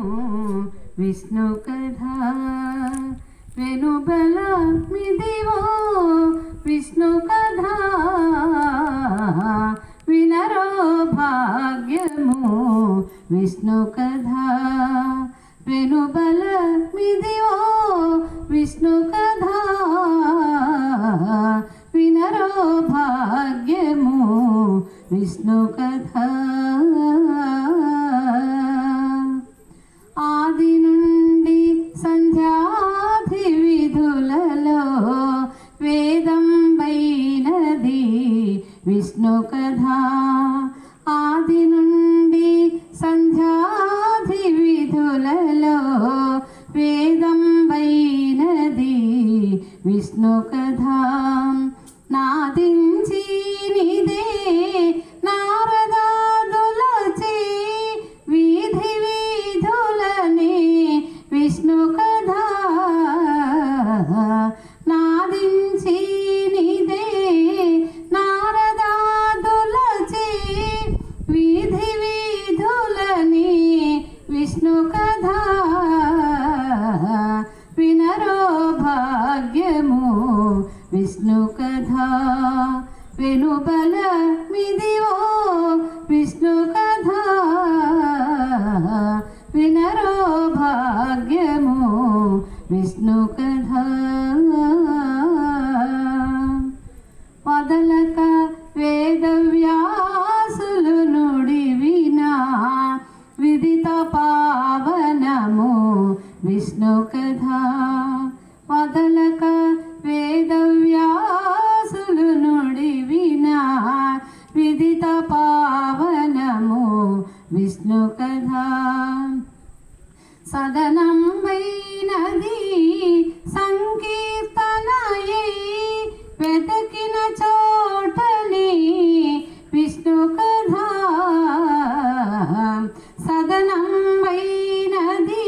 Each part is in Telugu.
విష్ణు కథా వెనుబల మిదివో విష్ణు కథా వినరో భాగ్యము విష్ణు కథా వెనుబల మిదివో విష్ణు కథా వినరో భాగ్యము విష్ణు కథా ఆది నుండి సంధ్యాధి విధులలో వేదం వైనది విష్ణు కథా ఆది నుండి సంధ్యాధి విధులలో వేదం వైనది విష్ణు కథా నాదించి నిదే నారదాదులచే వీధి వీధులని విష్ణు కథా నాదించి నిదే నారదాదులచే వీధి వీధులని విష్ణు కథా వినరో భాగ్యము విష్ణు కథా వెనుబల మిదివో విష్ణు కథా వినరో భాగ్యము విష్ణు కథా వదలక వేదవ్యాసులు నుడి వినా విదిత పావనము విష్ణు కథా వదలక వేదవ్యాసులు నుడి వినా విదిత పావనము విష్ణు కథా సదనం వైనది సంకీర్తనయై వెతకిన చోటని విష్ణు కథా సదనం వైనది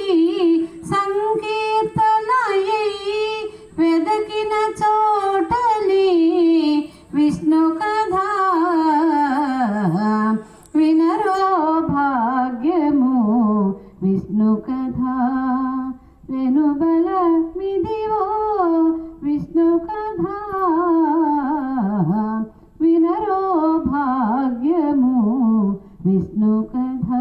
సంకీర్తనయై వెతకిన చోటని విష్ణు కథా వినరో భాగ్యము విష్ణు కథా వెనుబల మిదివో విష్ణు కథా వినరో భాగ్యము విష్ణు కథా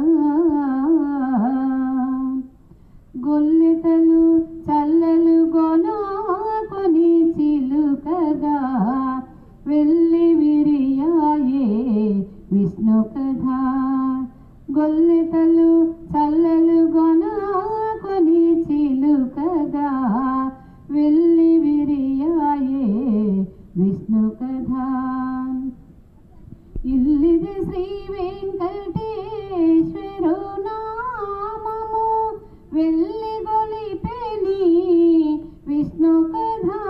గొల్లెటలు చల్లలు గొనాకొని చిలుకగా వెళ్ళి విరియాయే విష్ణు కథా గొల్లెటలు చల్లలు గొనాకొని చిలుకగా వెళ్ళి విరియాయే విష్ణు కథా ఇల్లిది శ్రీ వెంకటేశ్వరు నామము వెళ్ళి గొలిపెని విష్ణు కథా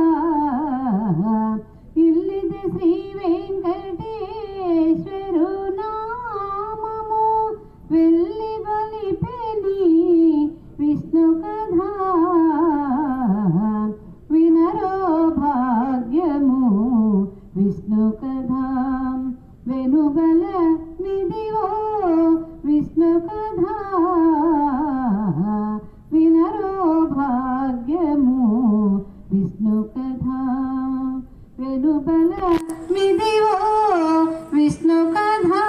ఇల్లిది శ్రీ వెంకటేశ్వరు నామము వెళ్ళి గొలిపెని విష్ణు కథా వినరో భాగ్యము విష్ణు కథా వెనుబల నిధివో విష్ణు కథా వినరో భాగ్యము విష్ణు కథా వెనుబల మిదివో విష్ణు కథా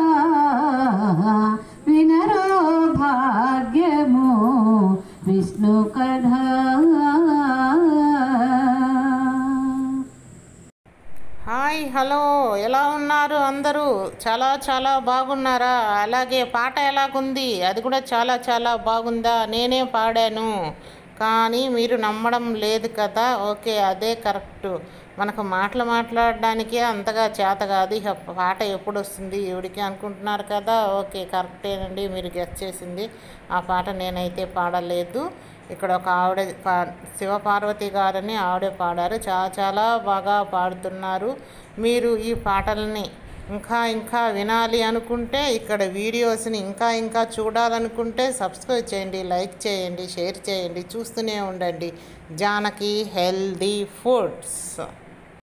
వినరో భాగ్యము విష్ణు కథా హాయ్ హలో ఎలా ఉన్నారు అందరూ చాలా చాలా బాగున్నారా అలాగే పాట ఎలాగుంది అది కూడా చాలా చాలా బాగుందా నేనే పాడాను కానీ మీరు నమ్మడం లేదు కదా ఓకే అదే కరెక్ట్ మనకు మాటలు మాట్లాడడానికే అంతగా చేత కాదు ఇక పాట ఎప్పుడు వస్తుంది ఎవడికి అనుకుంటున్నారు కదా ఓకే కరెక్టేనండి మీరు గెస్ట్ చేసింది ఆ పాట నేనైతే పాడలేదు ఇక్కడ ఒక ఆవిడ పా- శివపార్వతి గారని ఆవిడే పాడారు చాలా చాలా బాగా పాడుతున్నారు మీరు ఈ పాటల్ని ఇంకా ఇంకా వినాలి అనుకుంటే ఇక్కడ వీడియోస్ని ఇంకా ఇంకా చూడాలనుకుంటే సబ్స్క్రైబ్ చేయండి లైక్ చేయండి షేర్ చేయండి చూస్తూనే ఉండండి జానకి హెల్దీ ఫుడ్స్